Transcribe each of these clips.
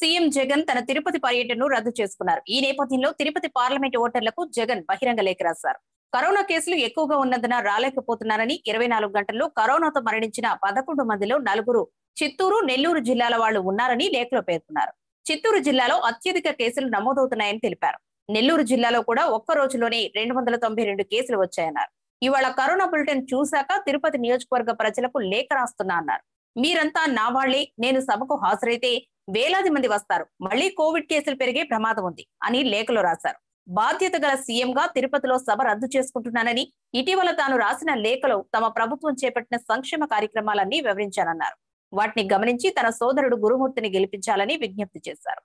CM Jagan తన తిరుపతి పర్యటనను రద్దు చేసుకున్నారు ఈ నేపథ్యంలో తిరుపతి పార్లమెంట్ ఓటర్లకు జగన్ బహిరంగ లేఖ రాశారు కరోనా కేసులు ఎక్కువగా ఉన్నందున రాలేకపోతున్నారని ఇరవై నాలుగు గంటల్లో కరోనాతో మరణించిన పదకొండు మందిలో నలుగురు చిత్తూరు నెల్లూరు జిల్లాల వాళ్లు ఉన్నారని లేఖలో పేర్కొన్నారు చిత్తూరు జిల్లాలో అత్యధిక కేసులు నమోదవుతున్నాయని తెలిపారు నెల్లూరు జిల్లాలో కూడా ఒక్క రోజులోనే రెండు వందల తొంభై రెండు కేసులు వచ్చాయన్నారు ఇవాళ కరోనా బులెటిన్ చూశాక తిరుపతి నియోజకవర్గ ప్రజలకు లేఖ రాస్తున్నా అన్నారు మీరంతా నా వాళ్లే నేను సభకు హాజరైతే వేలాది మంది వస్తారు మళ్లీ కోవిడ్ కేసులు పెరిగే ప్రమాదం ఉంది అని లేఖలో రాశారు బాధ్యత గల సీఎం గా తిరుపతిలో సభ రద్దు చేసుకుంటున్నానని ఇటీవల తాను రాసిన లేఖలో తమ ప్రభుత్వం చేపట్టిన సంక్షేమ కార్యక్రమాలన్నీ వివరించానన్నారు వాటిని గమనించి తన సోదరుడు గురుమూర్తిని గెలిపించాలని విజ్ఞప్తి చేశారు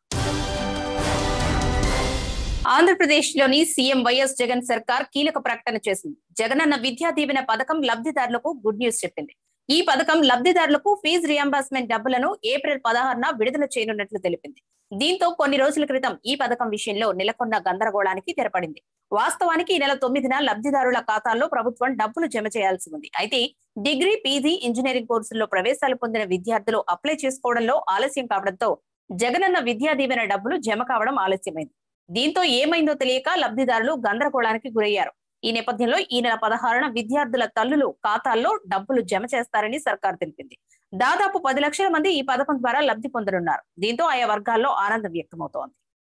ఆంధ్రప్రదేశ్ లోని సీఎం వైఎస్ జగన్ సర్కార్ కీలక ప్రకటన చేసింది జగనన్న విద్యా దీవెన పథకం లబ్ధిదారులకు గుడ్ న్యూస్ చెప్పింది ఈ పథకం లబ్ధిదారులకు ఫీజు రియంబర్స్మెంట్ డబ్బులను ఏప్రిల్ పదహారున విడుదల చేయనున్నట్లు తెలిపింది దీంతో కొన్ని రోజుల క్రితం ఈ పథకం విషయంలో నెలకొన్న గందరగోళానికి తెరపడింది వాస్తవానికి ఈ నెల తొమ్మిదిన లబ్ధిదారుల ఖాతాల్లో ప్రభుత్వం డబ్బులు జమ చేయాల్సి ఉంది అయితే డిగ్రీ పీజీ ఇంజనీరింగ్ కోర్సుల్లో ప్రవేశాలు పొందిన విద్యార్థులు అప్లై చేసుకోవడంలో ఆలస్యం కావడంతో జగనన్న విద్యా దీవెన డబ్బులు జమ కావడం ఆలస్యమైంది దీంతో ఏమైందో తెలియక లబ్ధిదారులు గందరగోళానికి గురయ్యారు ఈ నేపథ్యంలో ఈ నెల పదహారున విద్యార్థుల తల్లులు ఖాతాల్లో డబ్బులు జమ చేస్తారని సర్కార్ తెలిపింది దాదాపు పది లక్షల మంది ఈ పథకం ద్వారా లబ్ధి పొందనున్నారు దీంతో ఆయా వర్గాల్లో ఆనందం వ్యక్తమవుతోంది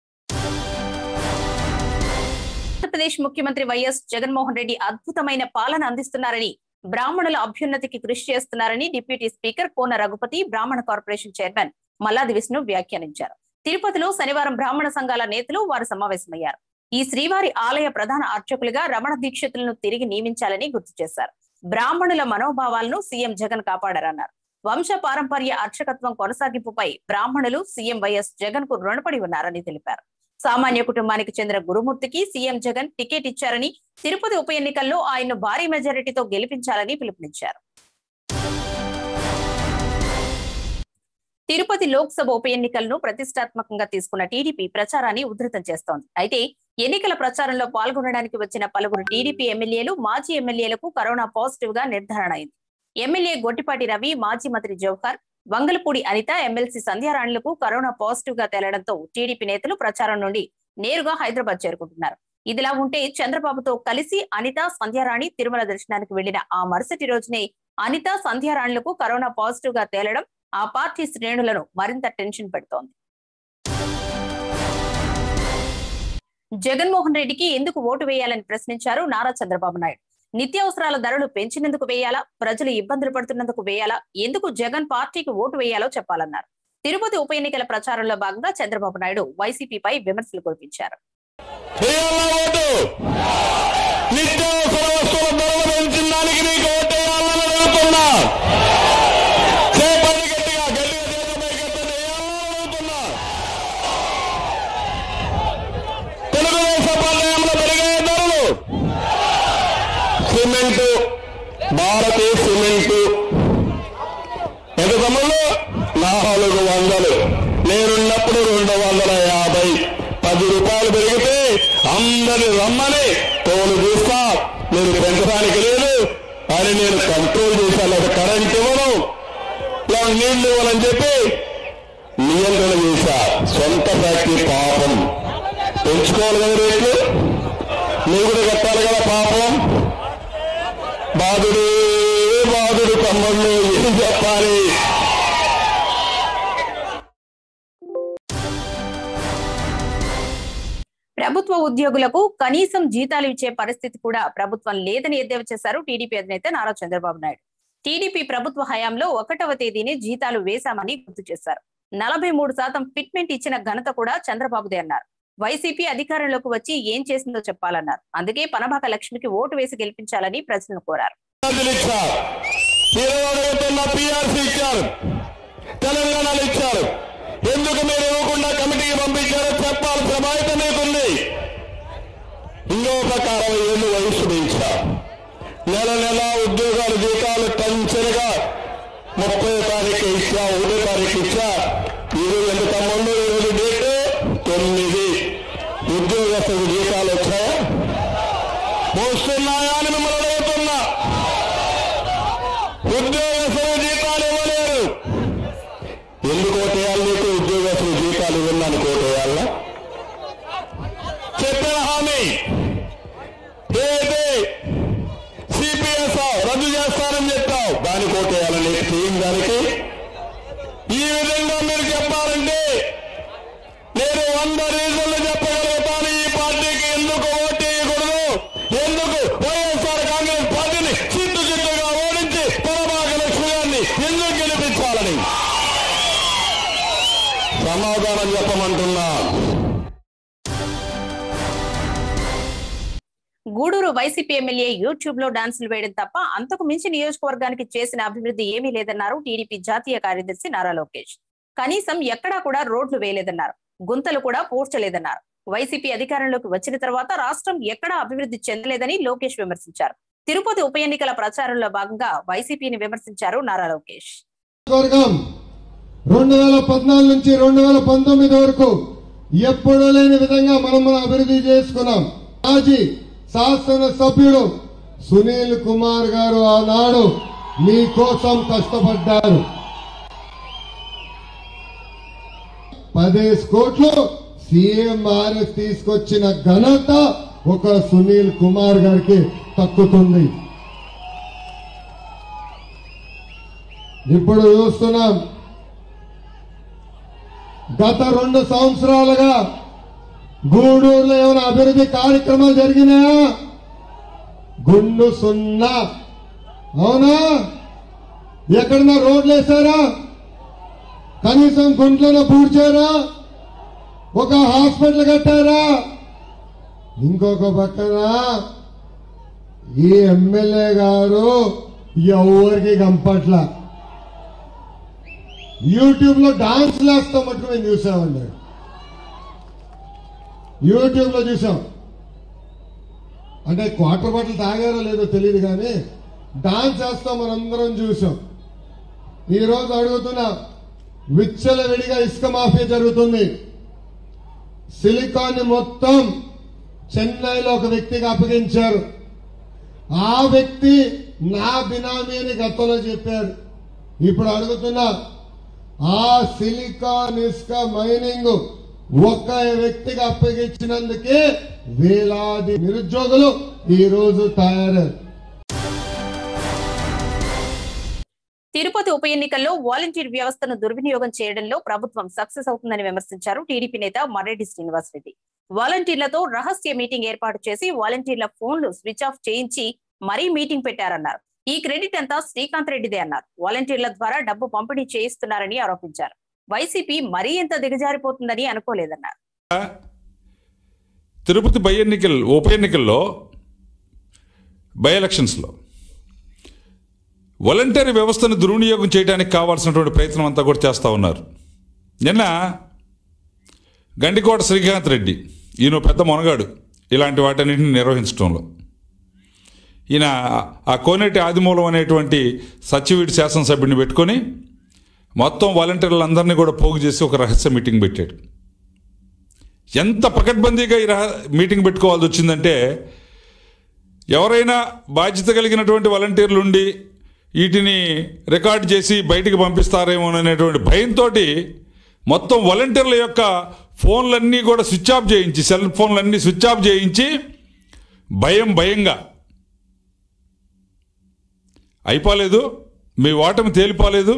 ఆంధ్రప్రదేశ్ ముఖ్యమంత్రి వైఎస్ జగన్మోహన్ రెడ్డి అద్భుతమైన పాలన అందిస్తున్నారని బ్రాహ్మణుల అభ్యున్నతికి కృషి చేస్తున్నారని డిప్యూటీ స్పీకర్ కోన రఘుపతి బ్రాహ్మణ కార్పొరేషన్ చైర్మన్ మల్లాది విష్ణు వ్యాఖ్యానించారు తిరుపతిలో శనివారం బ్రాహ్మణ సంఘాల నేతలు వారు సమావేశమయ్యారు ఈ శ్రీవారి ఆలయ ప్రధాన అర్చకులుగా రమణ దీక్షితులను తిరిగి నియమించాలని గుర్తు చేశారు బ్రాహ్మణుల మనోభావాలను సీఎం జగన్ కాపాడారన్నారు వంశ పారంపర్య అర్చకత్వం కొనసాగింపుపై బ్రాహ్మణులు సీఎం వైఎస్ జగన్ కు రుణపడి ఉన్నారని తెలిపారు సామాన్య కుటుంబానికి చెందిన గురుమూర్తికి సీఎం జగన్ టికెట్ ఇచ్చారని తిరుపతి ఉప ఎన్నికల్లో ఆయన్ను భారీ మెజారిటీతో గెలిపించాలని పిలుపునిచ్చారు తిరుపతి లోక్సభ ఉప ఎన్నికలను ప్రతిష్టాత్మకంగా తీసుకున్న టీడీపీ ప్రచారాన్ని ఉధృతం చేస్తోంది అయితే ఎన్నికల ప్రచారంలో పాల్గొనడానికి వచ్చిన పలువురు టీడీపీ ఎమ్మెల్యేలు మాజీ ఎమ్మెల్యేలకు కరోనా పాజిటివ్ గా నిర్ధారణ అయింది ఎమ్మెల్యే గొట్టిపాటి రవి మాజీ మంత్రి జవహర్ వంగలపూడి అనిత ఎమ్మెల్సీ సంధ్యారాణులకు కరోనా పాజిటివ్ గా తేలడంతో టీడీపీ నేతలు ప్రచారం నుండి నేరుగా హైదరాబాద్ చేరుకుంటున్నారు ఇదిలా ఉంటే చంద్రబాబుతో కలిసి అనిత సంధ్యారాణి తిరుమల దర్శనానికి వెళ్లిన ఆ మరుసటి రోజునే అనిత సంధ్యారాణులకు కరోనా పాజిటివ్ గా తేలడం ఆ పార్టీ శ్రేణులను మరింత టెన్షన్ పెడుతోంది జగన్మోహన్ రెడ్డికి ఎందుకు ఓటు వేయాలని ప్రశ్నించారు నారా చంద్రబాబు నాయుడు నిత్యావసరాల ధరలు పెంచినందుకు వేయాలా ప్రజలు ఇబ్బందులు పడుతున్నందుకు వేయాలా ఎందుకు జగన్ పార్టీకి ఓటు వేయాలో చెప్పాలన్నారు తిరుపతి ఉప ఎన్నికల ప్రచారంలో భాగంగా చంద్రబాబు నాయుడు వైసీపీపై విమర్శలు కురిపించారు వేయాలా ఓటు నిత్యావసర వస్తువుల ధరలు పెంచిన దానికి నీకు ఓటేయాలని అడుగుతున్నా చేపల్లి గట్టిగా గట్టిగా చేతపై గట్టిగా వేయాలని అడుగుతున్నా తెలుగుదేశం పల్లెంలో పెరిగే ధరలు సిమెంటు భారతీయ సిమెంటు ఎంత తమ్ముళ్ళు నాలుగు వందలు నేనున్నప్పుడు రెండు వందల యాభై పది రూపాయలు పెరిగితే అందరిని రమ్మని తోలు చూస్తా మీరు పెంచడానికి లేదు అని నేను కంట్రోల్ చేశాను అది కరెంట్ ఇవ్వను ఇలా నీళ్లు ఇవ్వాలని చెప్పి నియంత్రణ చేశా సొంత ఫ్యాక్టరీ పాపం పెంచుకోవాలి కదా రేట్లు నువ్వు కూడా కట్టాలి కదా పాపం బాధుడు బాధుడు తమ్ముళ్ళు ఏం చెప్పాలి ప్రభుత్వ ఉద్యోగులకు కనీసం జీతాలు ఇచ్చే పరిస్థితి కూడా ప్రభుత్వం లేదని ఎద్దేవా చేశారు టీడీపీ అధినేత నారా చంద్రబాబు నాయుడు టీడీపీ ప్రభుత్వ హయాంలో ఒకటవ తేదీని జీతాలు వేశామని గుర్తు చేశారు నలభై మూడు శాతం ఫిట్మెంట్ ఇచ్చిన ఘనత కూడా చంద్రబాబుదే అన్నారు వైసీపీ అధికారంలోకి వచ్చి ఏం చేసిందో చెప్పాలన్నారు అందుకే పనబాక లక్ష్మికి ఓటు వేసి గెలిపించాలని ప్రజలను కోరారు మంత్రులు ఇచ్చారు మీరు అడుగుతున్న పిఆర్సీ ఇచ్చారు తెలంగాణలో ఇచ్చారు ఎందుకు మీరు ఇవ్వకుండా కమిటీకి పంపించారో చెప్పాల్సిన బాధ్యత మీకుంది ఇంకో ప్రకారం ఏళ్ళు వయసు పెంచారు నెల నెల ఉద్యోగాలు జీతాలు టంచనగా ముప్పై తారీఖు ఇచ్చా ఒకటో తారీఖు ఇచ్చా ఈరోజు ఎంత తమ్ముళ్ళు ఈరోజు డేట్ తొమ్మిది ఉద్యోగస్తులకు జీతాలు వచ్చాయా వస్తున్నాయా అని మిమ్మల్ని అడుగుతున్నా ఉద్యోగస్తులు జీతాలు ఇవ్వలేరు ఎందుకు ఓటేయాలి నీకు ఉద్యోగస్తులు జీతాలు సమాధానం చెప్పమంటున్నా గూడూరు వైసీపీ ఎమ్మెల్యే యూట్యూబ్ లో డాన్సులు వేయడం తప్ప అంతకు మించి నియోజకవర్గానికి చేసిన అభివృద్ధి ఏమీ లేదన్నారు టీడీపీ జాతీయ కార్యదర్శి నారా లోకేష్ కనీసం ఎక్కడా కూడా రోడ్లు వేయలేదన్నారు గుంతలు కూడా పూడ్చలేదన్నారు వైసీపీ అధికారంలోకి వచ్చిన తర్వాత రాష్ట్రం ఎక్కడా అభివృద్ధి చెందలేదని లోకేష్ విమర్శించారు తిరుపతి ఉప ఎన్నికల ప్రచారంలో భాగంగా వైసీపీని విమర్శించారు నారా లోకేష్ వర్గం రెండు వేల పద్నాలుగు నుంచి రెండు వేల పంతొమ్మిది వరకు ఎప్పుడూ లేని విధంగా మనం మన అభివృద్ధి చేసుకున్నాం మాజీ శాసన సభ్యుడు సునీల్ కుమార్ గారు ఆనాడు మీకోసం కష్టపడ్డారు పదేసి కోట్లు సీఎంఆర్ఎస్ తీసుకొచ్చిన ఘనత ఒక సునీల్ కుమార్ గారికి తక్కుతుంది ఇప్పుడు చూస్తున్నాం గత రెండు సంవత్సరాలుగా గూడూరులో ఏమైనా అభివృద్ధి కార్యక్రమాలు జరిగినాయా గుండు సున్నా అవునా ఎక్కడన్నా రోడ్లు వేసారా కనీసం గుంట్లను పూడ్చారా ఒక హాస్పిటల్ కట్టారా ఇంకొక పక్కన ఈ ఎమ్మెల్యే గారు ఎవరికి కంపట్ల యూట్యూబ్ లో డాన్స్ వేస్తాం మటుకు మేము చూసామండి యూట్యూబ్ లో చూసాం అంటే క్వార్టర్ బాటిల్ తాగారో లేదో తెలియదు కానీ డాన్స్ వేస్తాం మనందరం చూసాం ఈ రోజు అడుగుతున్నా విచ్చల విడిగా ఇసుక మాఫియా జరుగుతుంది సిలికాన్ మొత్తం చెన్నైలో ఒక వ్యక్తికి అప్పగించారు ఆ వ్యక్తి నా బినామీ అని గతంలో చెప్పారు ఇప్పుడు అడుగుతున్నా ఆ సిలికాన్ ఇసుక మైనింగ్ ఒక్క వ్యక్తికి అప్పగించినందుకే వేలాది నిరుద్యోగులు ఈ రోజు తయారయ్యారు తిరుపతి ఉప ఎన్నికల్లో వాలంటీర్ వ్యవస్థను దుర్వినియోగం చేయడంలో ప్రభుత్వం సక్సెస్ అవుతుందని విమర్శించారు టీడీపీ నేత మర్రెడ్డి శ్రీనివాసరెడ్డి వాలంటీర్లతో రహస్య మీటింగ్ ఏర్పాటు చేసి వాలంటీర్ల ఫోన్లు స్విచ్ ఆఫ్ చేయించి మరీ మీటింగ్ పెట్టారన్నారు ఈ క్రెడిట్ అంతా శ్రీకాంత్ రెడ్డిదే అన్నారు వాలంటీర్ల ద్వారా డబ్బు పంపిణీ చేయిస్తున్నారని ఆరోపించారు వైసీపీ మరీ ఎంత దిగజారిపోతుందని అనుకోలేదన్నారు తిరుపతి బై ఎన్నికల ఉప ఎన్నికల్లో బై ఎలక్షన్స్లో వాలంటరీ వ్యవస్థను దుర్వినియోగం చేయడానికి కావాల్సినటువంటి ప్రయత్నం అంతా కూడా చేస్తూ ఉన్నారు నిన్న గండికోట శ్రీకాంత్ రెడ్డి ఈయన పెద్ద మొనగాడు ఇలాంటి వాటన్నింటిని నిర్వహించడంలో ఈయన ఆ కోనేటి ఆదిమూలం అనేటువంటి సచివీడి శాసనసభ్యుడిని పెట్టుకొని మొత్తం వాలంటీర్లందరినీ కూడా పోగు చేసి ఒక రహస్య మీటింగ్ పెట్టాడు ఎంత పకడ్బందీగా ఈ రహ మీటింగ్ పెట్టుకోవాల్సి వచ్చిందంటే ఎవరైనా బాధ్యత కలిగినటువంటి వాలంటీర్లు ఉండి వీటిని రికార్డ్ చేసి బయటికి పంపిస్తారేమో అనేటువంటి భయంతో మొత్తం వాలంటీర్ల యొక్క ఫోన్లన్నీ కూడా స్విచ్ ఆఫ్ చేయించి సెల్ ఫోన్లన్నీ స్విచ్ ఆఫ్ చేయించి భయం భయంగా అయిపోలేదు మీ ఓటమి తేలిపోలేదు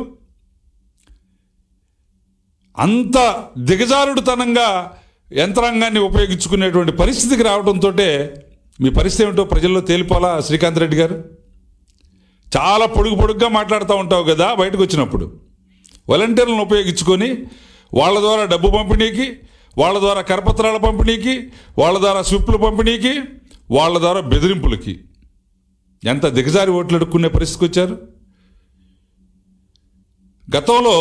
అంత దిగజారుడుతనంగా యంత్రాంగాన్ని ఉపయోగించుకునేటువంటి పరిస్థితికి రావడంతో మీ పరిస్థితి ఏమిటో ప్రజల్లో తేలిపోలా శ్రీకాంత్ రెడ్డి గారు చాలా పొడుగు పొడుగ్గా మాట్లాడుతూ ఉంటావు కదా బయటకు వచ్చినప్పుడు వాలంటీర్లను ఉపయోగించుకొని వాళ్ళ ద్వారా డబ్బు పంపిణీకి వాళ్ళ ద్వారా కరపత్రాల పంపిణీకి వాళ్ళ ద్వారా స్విప్ల పంపిణీకి వాళ్ళ ద్వారా బెదిరింపులకి ఎంత దిగజారి ఓట్లు అడుక్కునే పరిస్థితికి వచ్చారు గతంలో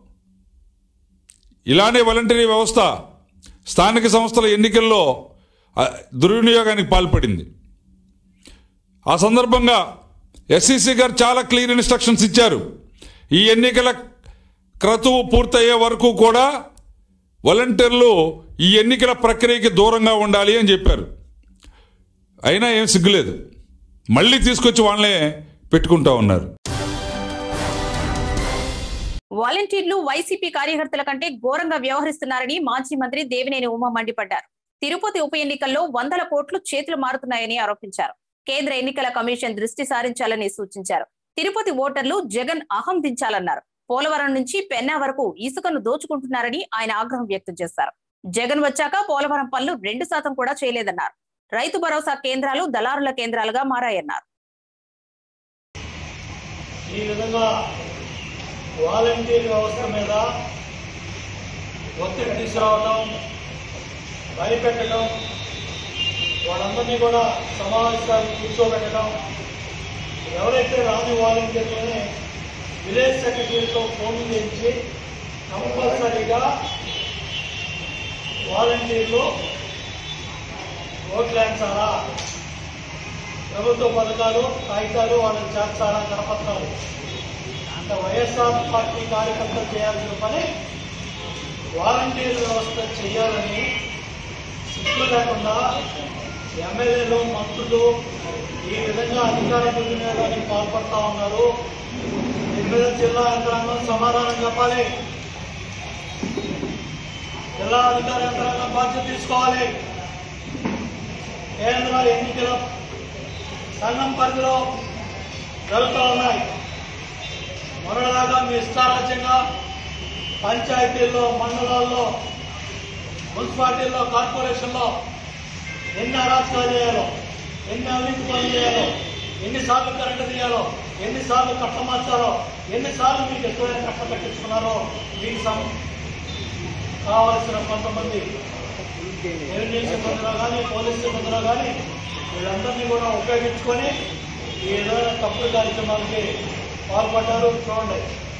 ఇలానే వాలంటరీ వ్యవస్థ స్థానిక సంస్థల ఎన్నికల్లో ఆ, దుర్వినియోగానికి పాల్పడింది ఆ సందర్భంగా ఎస్సీసీ గారు చాలా క్లియర్ ఇన్స్ట్రక్షన్స్ ఇచ్చారు ఈ ఎన్నికల క్రతువు పూర్తయ్యే వరకు కూడా వాలంటీర్లు ఈ ఎన్నికల ప్రక్రియకి దూరంగా ఉండాలి అని చెప్పారు అయినా ఏం సిగ్గులేదు మళ్ళీ తీసుకొచ్చి వాళ్ళనే పెట్టుకుంటా ఉన్నారు వాలంటీర్లు వైసీపీ కార్యకర్తల కంటే ఘోరంగా వ్యవహరిస్తున్నారని మాజీ మంత్రి దేవినేని ఉమా మండిపడ్డారు తిరుపతి ఉప ఎన్నికల్లో వందల కోట్లు చేతులు మారుతున్నాయని ఆరోపించారు కేంద్ర ఎన్నికల కమిషన్ దృష్టి సారించాలని సూచించారు తిరుపతి ఓటర్లు జగన్ అహం దించాలన్నారు పోలవరం నుంచి పెన్నా వరకు ఇసుకను దోచుకుంటున్నారని ఆయన ఆగ్రహం వ్యక్తం చేశారు జగన్ వచ్చాక పోలవరం పనులు రెండు శాతం కూడా చేయలేదన్నారు రైతు భరోసా కేంద్రాలు దళారుల కేంద్రాలుగా మారాయన్నారు ఈ విధంగా వాలంటీర్ వ్యవస్థ మీద ఒత్తిడి తీసుకురావడం భయపెట్టడం వాళ్ళందరినీ కూడా సమావేశాలు కూర్చోబెట్టడం ఎవరైతే రాని వాలంటీర్లని విలేజ్ సెక్రటరీతో ఫోన్ చేయించి కంపల్సరీగా వాలంటీర్లు ఓట్లు వేస్తారా ప్రభుత్వ పథకాలు కాగితాలు వాళ్ళకి చేస్తారా కరపత్రాలు అంటే వైఎస్ఆర్ పార్టీ కార్యకర్తలు చేయాల్సిన పని వాలంటీర్ వ్యవస్థ చేయాలని సిగ్గు లేకుండా ఎమ్మెల్యేలు మంత్రులు ఈ విధంగా అధికార దుర్వినియోగానికి పాల్పడతా ఉన్నారు దీని మీద జిల్లా యంత్రాంగం సమాధానం చెప్పాలి జిల్లా అధికార యంత్రాంగం బాధ్యత తీసుకోవాలి కేంద్ర ఎన్నికల సంఘం పరిధిలో జరుగుతూ ఉన్నాయి మొన్నటిదాకా మీ ఇష్టారాజ్యంగా పంచాయతీల్లో మండలాల్లో మున్సిపాలిటీల్లో కార్పొరేషన్లో ఎన్ని అరాచకాలు చేయాలో ఎన్ని అవినీతి పనులు చేయాలో ఎన్నిసార్లు కరెంటు తీయాలో ఎన్నిసార్లు కట్ట మార్చాలో ఎన్నిసార్లు మీకు ఇష్టమైన కట్ట కట్టించుకున్నారో మీకు సం- కావలసిన కొంతమంది రెవెన్యూ సిబ్బందిలో కానీ పోలీస్ సిబ్బందిలో కానీ వీళ్ళందరినీ కూడా ఉపయోగించుకొని ఈ విధమైన తప్పుడు కార్యక్రమాలకి పాల్పడ్డారు చూడండి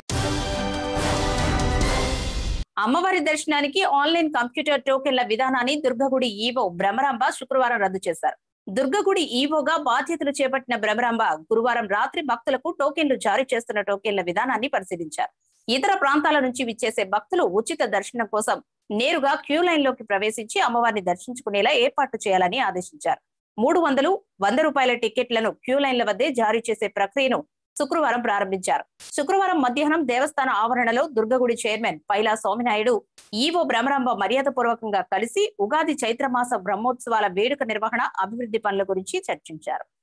అమ్మవారి దర్శనానికి ఆన్లైన్ కంప్యూటర్ టోకెన్ల విధానాన్ని దుర్గగుడి ఈవో భ్రమరాంబ శుక్రవారం రద్దు చేశారు దుర్గగుడి ఈవోగా బాధ్యతలు చేపట్టిన భ్రమరాంబ గురువారం రాత్రి భక్తులకు టోకెన్లు జారీ చేస్తున్న టోకెన్ల విధానాన్ని పరిశీలించారు ఇతర ప్రాంతాల నుంచి విచ్చేసే భక్తులు ఉచిత దర్శనం కోసం నేరుగా క్యూ లైన్ లోకి ప్రవేశించి అమ్మవారిని దర్శించుకునేలా ఏర్పాటు చేయాలని ఆదేశించారు మూడు వందలు వంద రూపాయల టికెట్లను క్యూ లైన్ల వద్దే జారీ చేసే ప్రక్రియను శుక్రవారం ప్రారంభించారు శుక్రవారం మధ్యాహ్నం దేవస్థాన ఆవరణలో దుర్గగుడి చైర్మన్ పైలా సోమినాయుడు ఈవో భ్రమరాంబ మర్యాదపూర్వకంగా కలిసి ఉగాది చైత్రమాస బ్రహ్మోత్సవాల వేడుక నిర్వహణ అభివృద్ధి పనుల గురించి చర్చించారు